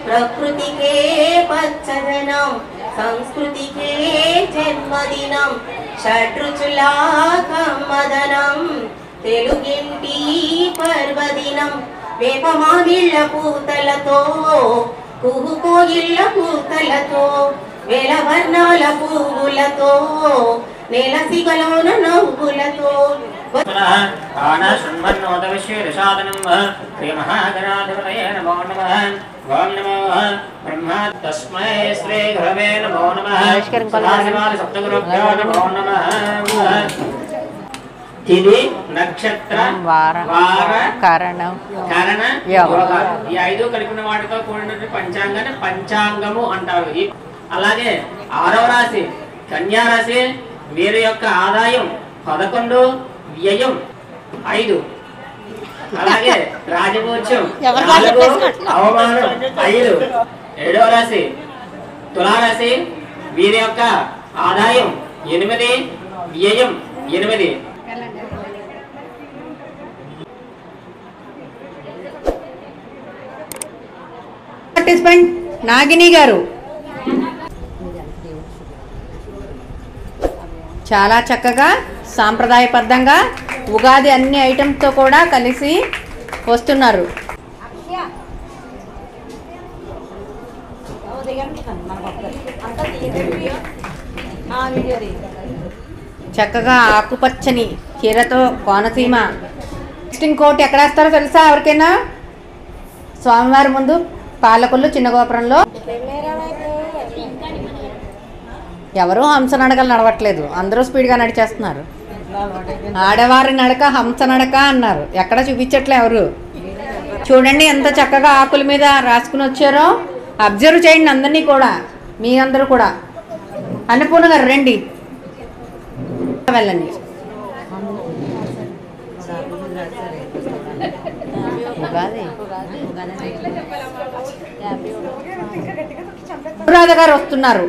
ప్రకృతికే పచ్చదనం సంస్కృతికే జన్మదినం షడ్రుచులా కమ్మదనం తెలుగింటి పర్వదినం వేపమాగిళ్ళ పూతలతో కుహుకోగిళ్ళ పూతలతో వేలవర్ణాల పువ్వులతో నెలసిగలోన నవ్వులతో పునః ఆన శృణ్వన్నోత విశ్వేదశాదనం శ్రీమహాగణాధిపతయే నమో నమః ఓం నమో బ్రహ్మ తస్మై శ్రీ గురవే నమో నమః సదాశివాది సప్తగురుభ్యో నమో నమః తిది నక్షత్ర వార వార కరణం కరణ యోగ. యోగ ఈ ఐదు కలిపిన వాటితో కూడినటువంటి పంచాంగాన్ని పంచాంగము అంటారు ఈ- అలాగే ఆరవ రాశి కన్యా రాశి వీరి యొక్క ఆదాయం పదకొండు వ్యయం ఐదు అలాగే రాజభోజ్యం నాలుగు అవమానం ఐదు ఏడవ రాశి తులారాశి వీరి యొక్క ఆదాయం ఎనిమిది వ్యయం ఎనిమిది పార్టిసిపెంట్ నాగిని గారు చాలా చక్కగా సాంప్రదాయబద్ధంగా ఉగాది అన్ని ఐటమ్స్తో కూడా కలిసి వస్తున్నారు చక్కగా ఆకుపచ్చని చీరతో కోనసీమ నెక్స్ట్ ఇంకోటి ఎక్కడ వేస్తారో తెలుసా ఎవరికైనా స్వామివారి ముందు పాలకొల్లు చిన్న గోపురంలో ఎవరు హంస నడకలు నడవట్లేదు అందరూ స్పీడ్గా నడిచేస్తున్నారు ఆడవారి నడక హంస నడక అన్నారు ఎక్కడ చూపించట్లే ఎవరు చూడండి ఎంత చక్కగా ఆకుల మీద రాసుకుని వచ్చారో అబ్జర్వ్ చేయండి అందరినీ కూడా మీ అందరూ కూడా అన్నపూర్ణ గారు రండి వెళ్ళండి ఉగాది అనురాధ గారు వస్తున్నారు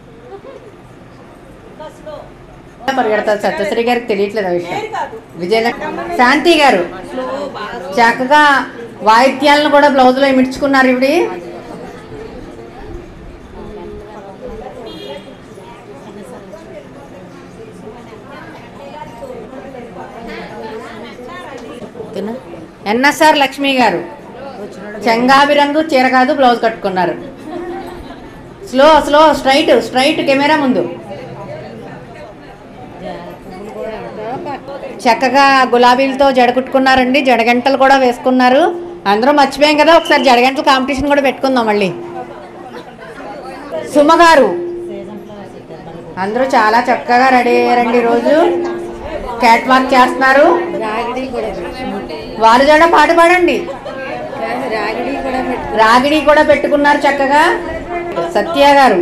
పరిగెడతారు సత్యశ్రీ గారికి తెలియట్లేదు ఆ విషయం విజయలక్ష్మి శాంతి గారు చక్కగా వాయిద్యాలను కూడా బ్లౌజ్లో ఇమిడ్చుకున్నారు ఇవిడి ఎన్ఎస్ఆర్ లక్ష్మి గారు చెంగాబి రంగు చీర కాదు బ్లౌజ్ కట్టుకున్నారు slow slow straight straight camera ముందు చక్కగా గులాబీలతో జడకుట్టుకున్నారండి జడగంటలు కూడా వేసుకున్నారు అందరూ మర్చిపోయాం కదా ఒకసారి జడగంటల కాంపిటీషన్ కూడా పెట్టుకుందాం మళ్ళీ సుమ గారు అందరూ చాలా చక్కగా రెడీ అయ్యారండి ఈరోజు క్యాట్ వాక్ చేస్తున్నారు వారు జడ పాట పాడండి రాగిడి కూడా పెట్టుకున్నారు చక్కగా సత్య గారు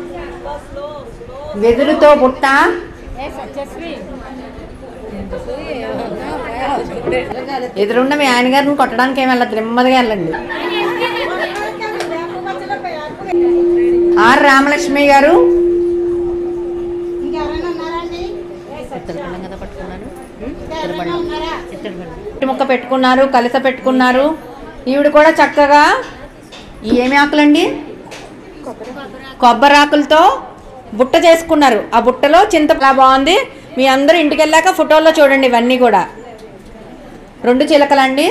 వెదురుతో బుట్ట ఎదురున్న మీ ఆయన గారిని కొట్టడానికి ఏమి వెళ్ళదు నెమ్మదిగా వెళ్ళండి ఆర్ రామలక్ష్మి గారు ఇత్తడి ముక్క పెట్టుకున్నారు కలిస పెట్టుకున్నారు ఈవిడ కూడా చక్కగా ఈ ఏమి ఆకులండి కొబ్బరాకులతో బుట్ట చేసుకున్నారు ఆ బుట్టలో చింత ఇలా బాగుంది మీ అందరూ ఇంటికి వెళ్ళాక ఫోటోల్లో చూడండి ఇవన్నీ కూడా రెండు చిలకలండి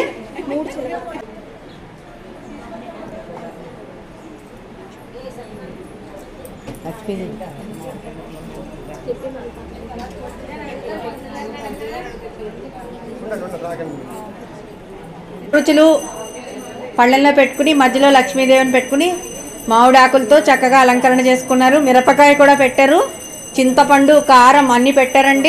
రుచులు పళ్ళెల్లో పెట్టుకుని మధ్యలో లక్ష్మీదేవిని పెట్టుకుని మామిడి ఆకులతో చక్కగా అలంకరణ చేసుకున్నారు మిరపకాయ కూడా పెట్టారు చింతపండు కారం అన్నీ పెట్టారండి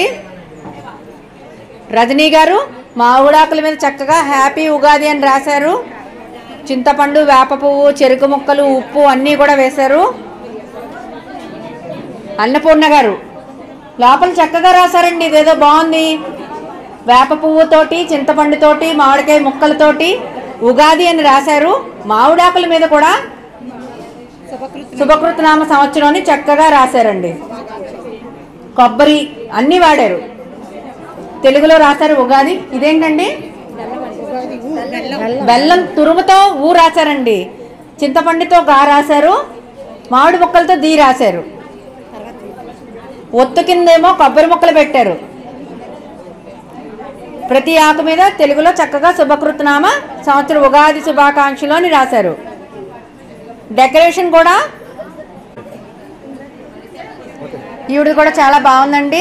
రజనీ గారు మామిడాకుల మీద చక్కగా హ్యాపీ ఉగాది అని రాశారు చింతపండు వేప పువ్వు చెరుకు ముక్కలు ఉప్పు అన్నీ కూడా వేశారు అన్నపూర్ణ గారు లోపల చక్కగా రాశారండి ఇదేదో బాగుంది వేప పువ్వుతోటి చింతపండుతోటి మామిడికాయ ముక్కలతోటి ఉగాది అని రాశారు మామిడాకుల మీద కూడా శుభకృతనామ సంవత్సరం అని చక్కగా రాశారండి కొబ్బరి అన్నీ వాడారు తెలుగులో రాశారు ఉగాది ఇదేంటండి బెల్లం తురుముతో ఊ రాశారండి చింతపండుతో గా రాశారు మామిడి ముక్కలతో దీ రాశారు ఒత్తు కిందేమో కొబ్బరి ముక్కలు పెట్టారు ప్రతి ఆకు మీద తెలుగులో చక్కగా శుభకృతనామ సంవత్సర ఉగాది శుభాకాంక్షలు అని రాశారు డెకరేషన్ కూడా ఈవిడ కూడా చాలా బాగుందండి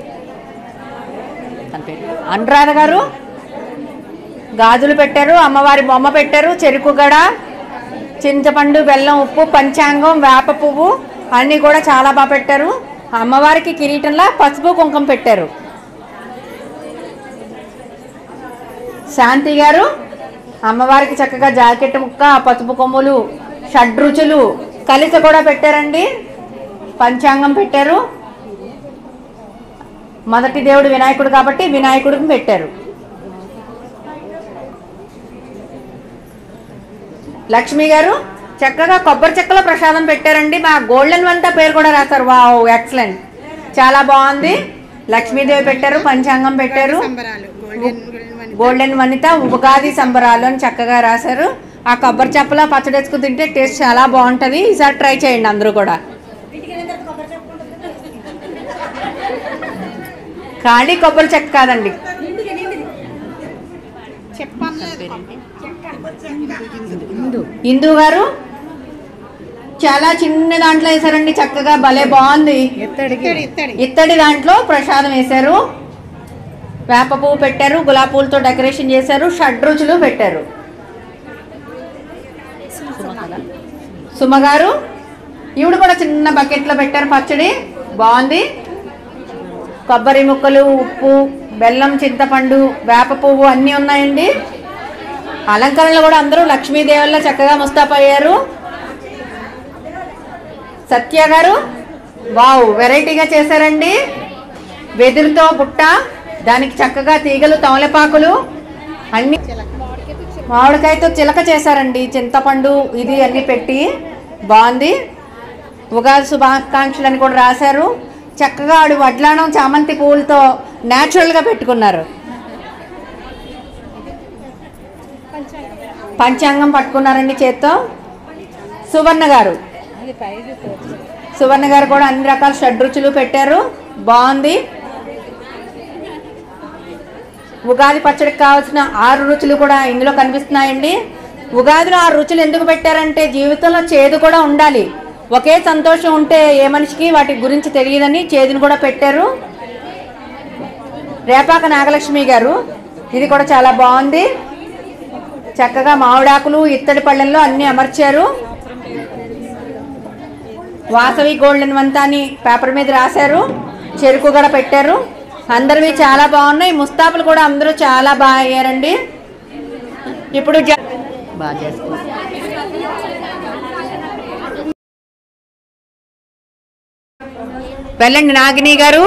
తన పేరు అనురాధ గారు గాజులు పెట్టారు అమ్మవారి బొమ్మ పెట్టారు చెరుకు గడ చింతపండు బెల్లం ఉప్పు పంచాంగం వేప పువ్వు అన్నీ కూడా చాలా బాగా పెట్టారు అమ్మవారికి కిరీటంలా పసుపు కుంకుమ పెట్టారు శాంతి గారు అమ్మవారికి చక్కగా జాకెట్ ముక్క పసుపు కొమ్ములు షడ్రుచులు కలిసి కూడా పెట్టారండి పంచాంగం పెట్టారు మొదటి దేవుడు వినాయకుడు కాబట్టి వినాయకుడికి పెట్టారు లక్ష్మి గారు చక్కగా కొబ్బరి చెక్కలో ప్రసాదం పెట్టారండి మా గోల్డెన్ వంట పేరు కూడా రాశారు వావ్ ఎక్సలెంట్ చాలా బాగుంది లక్ష్మీదేవి పెట్టారు పంచాంగం పెట్టారు గోల్డెన్ వనిత ఉగాది సంబరాలు అని చక్కగా రాశారు ఆ కొబ్బరి చెప్పలో పచ్చడేసుకు తింటే టేస్ట్ చాలా బాగుంటుంది ఈసారి ట్రై చేయండి అందరూ కూడా ఖాళీ కొబ్బరి చెక్క కాదండి ఇందు గారు చాలా చిన్న దాంట్లో వేశారండి చక్కగా భలే బాగుంది ఇత్తడి దాంట్లో ప్రసాదం వేశారు వేప పువ్వు పెట్టారు గులాబీ పూలతో డెకరేషన్ చేశారు షడ్రుచులు పెట్టారు సుమ గారు ఈవిడ కూడా చిన్న బకెట్లో పెట్టారు పచ్చడి బాగుంది కొబ్బరి ముక్కలు ఉప్పు బెల్లం చింతపండు వేప పువ్వు అన్నీ ఉన్నాయండి అలంకరణలు కూడా అందరూ లక్ష్మీదేవుల్లో చక్కగా ముస్తాఫ్ అయ్యారు సత్య గారు వావ్ వెరైటీగా చేశారండి వెదురుతో బుట్ట దానికి చక్కగా తీగలు తమలపాకులు అన్ని మామిడికాయతో చిలక చేశారండి చింతపండు ఇది అన్ని పెట్టి బాగుంది ఉగాది శుభాకాంక్షలు అని కూడా రాశారు చక్కగా ఆడు వడ్లానం చామంతి పువ్వులతో న్యాచురల్గా పెట్టుకున్నారు పంచాంగం పట్టుకున్నారండి చేత్తో సువర్ణ గారు సువర్ణ గారు కూడా అన్ని రకాల షడ్రుచులు పెట్టారు బాగుంది ఉగాది పచ్చడికి కావాల్సిన ఆరు రుచులు కూడా ఇందులో కనిపిస్తున్నాయండి ఉగాదిలో ఆరు రుచులు ఎందుకు పెట్టారంటే జీవితంలో చేదు కూడా ఉండాలి ఒకే సంతోషం ఉంటే ఏ మనిషికి వాటి గురించి తెలియదని చేదుని కూడా పెట్టారు రేపాక నాగలక్ష్మి గారు ఇది కూడా చాలా బాగుంది చక్కగా మామిడాకులు ఇత్తడి పళ్ళెంలో అన్ని అమర్చారు వాసవి గోల్డెన్ వంతా అని పేపర్ మీద రాశారు చెరుకు కూడా పెట్టారు అందరివి చాలా బాగున్నాయి ముస్తాబులు కూడా అందరూ చాలా బాగా అయ్యారండి ఇప్పుడు జ- బాగా చేసుకున్నారు వెళ్ళండి నాగిని గారు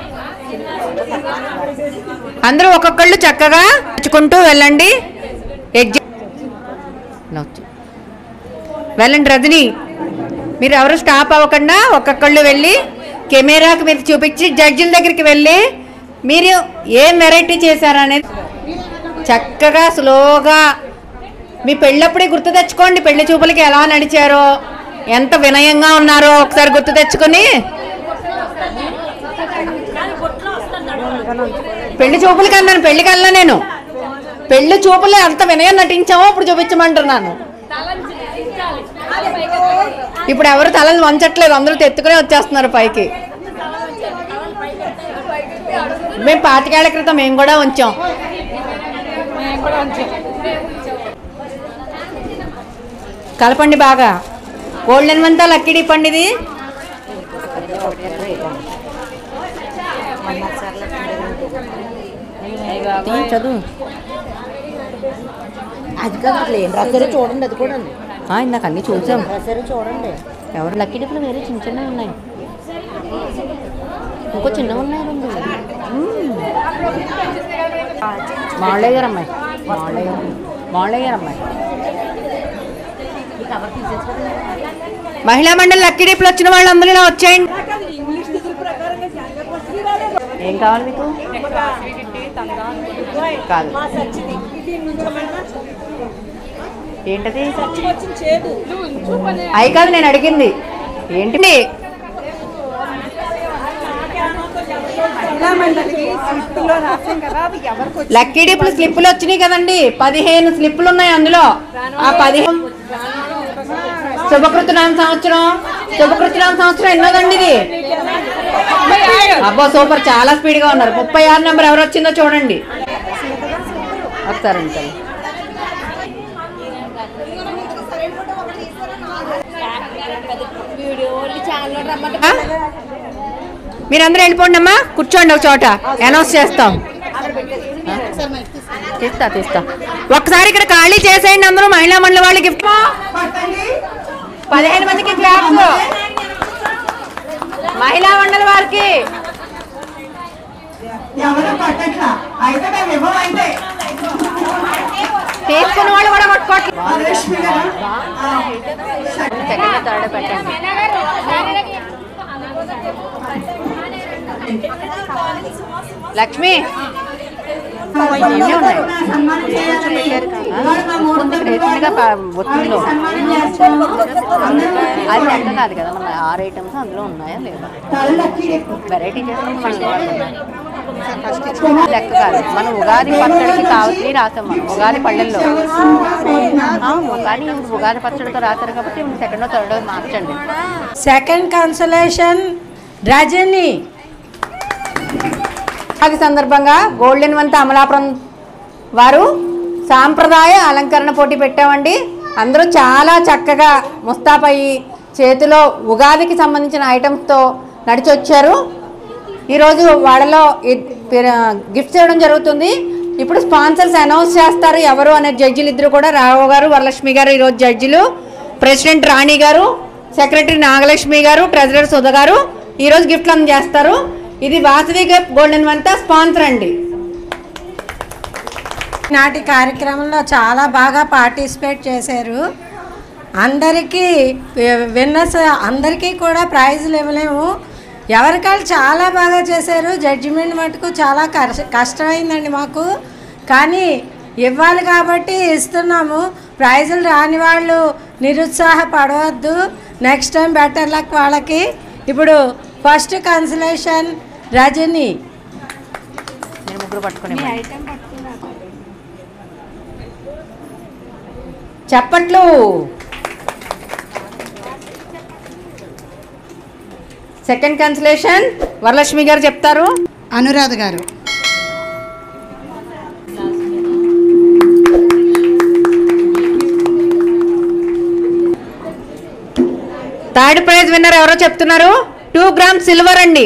అందరూ ఒక్కొక్కళ్ళు చక్కగా నడుచుకుంటూ వెళ్ళండి ఎగ్జి నవ్వు. వెళ్ళండి రజని మీరు ఎవరు స్టాప్ అవ్వకుండా ఒక్కొక్కళ్ళు వెళ్ళి కెమెరాకి మీరు చూపించి జడ్జిల దగ్గరికి వెళ్ళి మీరు ఏం వెరైటీ చేశారనేది చక్కగా స్లోగా మీ పెళ్ళప్పుడే గుర్తు తెచ్చుకోండి పెళ్లి చూపులకి ఎలా నడిచారో ఎంత వినయంగా ఉన్నారో ఒకసారి గుర్తు తెచ్చుకొని పెళ్లి చూపులకి అన్నాను పెళ్లికి వెళ్ళా నేను పెళ్లి చూపులు ఎంత వినయం నటించామో ఇప్పుడు చూపించమంటున్నాను ఇప్పుడు ఎవరు తలలు వంచట్లేదు అందరూ తెత్తుకునే వచ్చేస్తున్నారు పైకి మేము పాతికేళ్ల క్రితం మేము కూడా ఉంచాం కలపండి బాగా గోల్డెన్ వంతా లక్కిడి పండిది చదువు అది కాదు రసరు చూడండి అది కూడా ఆ, ఇందాక అన్ని చూసాం రసరు చూడండి ఎవరు లక్కీ డిప్లు వేరే చిన్న చిన్నవి ఉన్నాయి ఇంకో చిన్నవి ఉన్నాయి రెండు మాళ్ళయ్య గారు అమ్మాయి మాళ్ళయ్య గారు మాళ్ళయ్య గారు అమ్మాయి మహిళా మండలి లక్కీ డిప్లు వచ్చిన వాళ్ళందరూ ఇలా వచ్చేయండి ఏం కావాలి మీకు కాదు ఏంటది అయి కాదు నేను అడిగింది ఏంటి లక్కీ డిప్లు స్లిప్పులు వచ్చినాయి కదండి పదిహేను స్లిప్పులు ఉన్నాయి అందులో ఆ పదిహేను శుభకృతనామ సంవత్సరం శుభకృతనామ సంవత్సరం ఎన్నోదండి ఇది అబ్బో సూపర్ చాలా స్పీడ్ గా ఉన్నారు ముప్పై ఆరు నెంబర్ ఎవరు వచ్చిందో చూడండి వస్తారండి తల్లి. ఆ? మీరందరూ వెళ్ళిపోండి అమ్మా కూర్చోండి ఒక చోట అనౌన్స్ చేస్తాం తీస్తా తీస్తా ఒక్కసారి ఇక్కడ ఖాళీ చేసేయండి అందరూ మహిళా మండలి వాళ్ళకి గిఫ్ట్ పదిహేను మందికి క్లాప్స్ మహిళా మండలి వారికి ఎవరు పట్టట్లా అయితే మేము ఇవ్వమైతే తీసుకున్న వాళ్ళు కూడా కొట్టుకోవట్లేదు వరలక్ష్మి గారు సెకండ్ థర్డ్ పెట్టండి లక్ష్మి ఇవన్నీ ఉన్నాయి సన్మానం చేయాలని ఇవాళ మా మూడు ఇక్కడ ఎదురుగా ప- ఒత్తిడిలో సన్మానం చేస్తాము అది లెక్క కాదు కదా మన ఆరు ఐటమ్స్ అందులో ఉన్నాయా లేదా తలకి ఎక్కువ వెరైటీ చేసుకుంటే మనం లెక్క కాదు మనం ఉగాది పచ్చడికి కావాల్సి రాసాం మనం ఉగాది పళ్ళెల్లో అవును కానీ ఇప్పుడు ఉగాది పచ్చడితో రాశారు కాబట్టి ఇప్పుడు సెకండ్ థర్డ్ మార్చండి సెకండ్ కన్సలేషన్ రజని ఉగాది సందర్భంగా గోల్డెన్ వంత అమలాపురం వారు సాంప్రదాయ అలంకరణ పోటీ పెట్టామండి అందరూ చాలా చక్కగా ముస్తాబయ్యి చేతిలో ఉగాదికి సంబంధించిన ఐటమ్స్తో నడిచి వచ్చారు ఈరోజు వాళ్ళలో గిఫ్ట్స్ ఇవ్వడం జరుగుతుంది ఇప్పుడు స్పాన్సర్స్ అనౌన్స్ చేస్తారు ఎవరు అనే జడ్జిలు ఇద్దరు కూడా రావు గారు వరలక్ష్మి గారు ఈరోజు జడ్జిలు ప్రెసిడెంట్ రాణి గారు సెక్రటరీ నాగలక్ష్మి గారు ట్రెజరర్ సుధ గారు ఈరోజు గిఫ్ట్లు అందజేస్తారు ఇది వాసవి గప్ గోల్డెన్ వంత స్పాన్సర్ అండి నాటి కార్యక్రమంలో చాలా బాగా పార్టిసిపేట్ చేశారు అందరికీ విన్నర్స్ అందరికీ కూడా ప్రైజులు ఇవ్వలేము ఎవరికాళ్ళు చాలా బాగా చేశారు జడ్జిమెంట్ మటుకు చాలా కష్ట కష్టమైందండి మాకు కానీ ఇవ్వాలి కాబట్టి ఇస్తున్నాము ప్రైజులు రాని వాళ్ళు నిరుత్సాహపడవద్దు నెక్స్ట్ టైం బెటర్ లక్ వాళ్ళకి ఇప్పుడు ఫస్ట్ కన్సలేషన్ రజని మీరు ముగ్గురు పట్టుకుని చెప్పట్లు సెకండ్ కన్సలేషన్ వరలక్ష్మి గారు చెప్తారు అనురాధ గారు థర్డ్ ప్రైజ్ విన్నర్ ఎవరో చెప్తున్నారు టూ గ్రామ్ సిల్వర్ అండి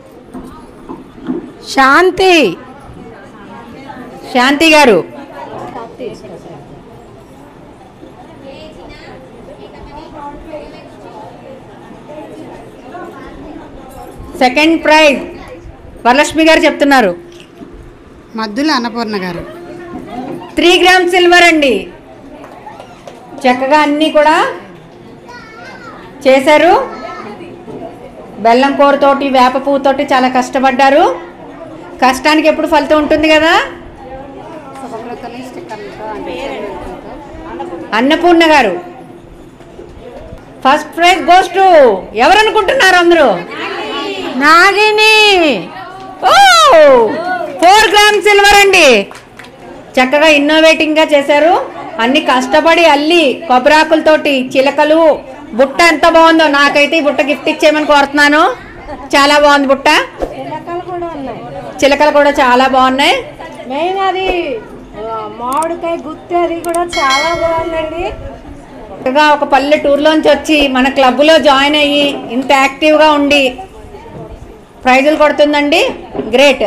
శాంతి శాంతి గారు సెకండ్ ప్రైజ్ వరలక్ష్మి గారు చెప్తున్నారు మద్దుల అన్నపూర్ణ గారు త్రీ గ్రామ్ సిల్వర్ అండి చక్కగా అన్నీ కూడా చేశారు బెల్లం కూరతోటి వేప పువ్వుతోటి చాలా కష్టపడ్డారు కష్టానికి ఎప్పుడు ఫలితం ఉంటుంది కదా అన్నపూర్ణ గారు ఫస్ట్ ప్రైజ్ గోస్ టు ఎవరు అనుకుంటున్నారు అందరూ నాగిని ఓ ఫోర్ గ్రామ్ సిల్వర్ అండి చక్కగా ఇన్నోవేటింగ్ గా చేశారు అన్ని కష్టపడి అల్లి కొబ్బరాకులతోటి చిలకలు బుట్ట ఎంత బాగుందో నాకైతే ఈ బుట్ట గిఫ్ట్ ఇచ్చేయమని కోరుతున్నాను చాలా బాగుంది బుట్ట చిలకలు కూడా చాలా బాగున్నాయి మెయిన్ అది ఆ, మామిడికాయ గుత్తి అది కూడా చాలా బాగుందండి చక్కగా ఒక పల్లెటూరులోంచి వచ్చి మన క్లబ్లో జాయిన్ అయ్యి ఇంత యాక్టివ్గా ఉండి ప్రైజులు కొడుతుందండి గ్రేట్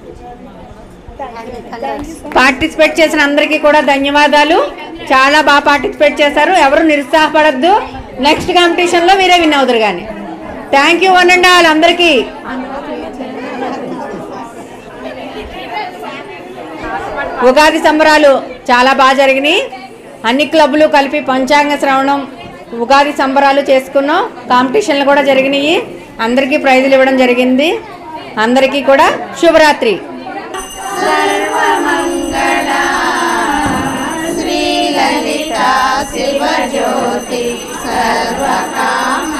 పార్టిసిపేట్ చేసిన అందరికీ కూడా ధన్యవాదాలు చాలా బాగా పార్టిసిపేట్ చేశారు ఎవరు నిరుత్సాహపడద్దు నెక్స్ట్ కాంపిటీషన్లో మీరే విన్ అవుతారు కానీ thank you one and all అందరికీ ఉగాది సంబరాలు చాలా బాగా జరిగినాయి అన్ని క్లబ్లు కలిపి పంచాంగ శ్రవణం ఉగాది సంబరాలు చేసుకున్నాం కాంపిటీషన్లు కూడా జరిగినాయి అందరికీ ప్రైజులు ఇవ్వడం జరిగింది అందరికీ కూడా శుభరాత్రి శ్రీలలిత శివజ్యోతి సర్వకామ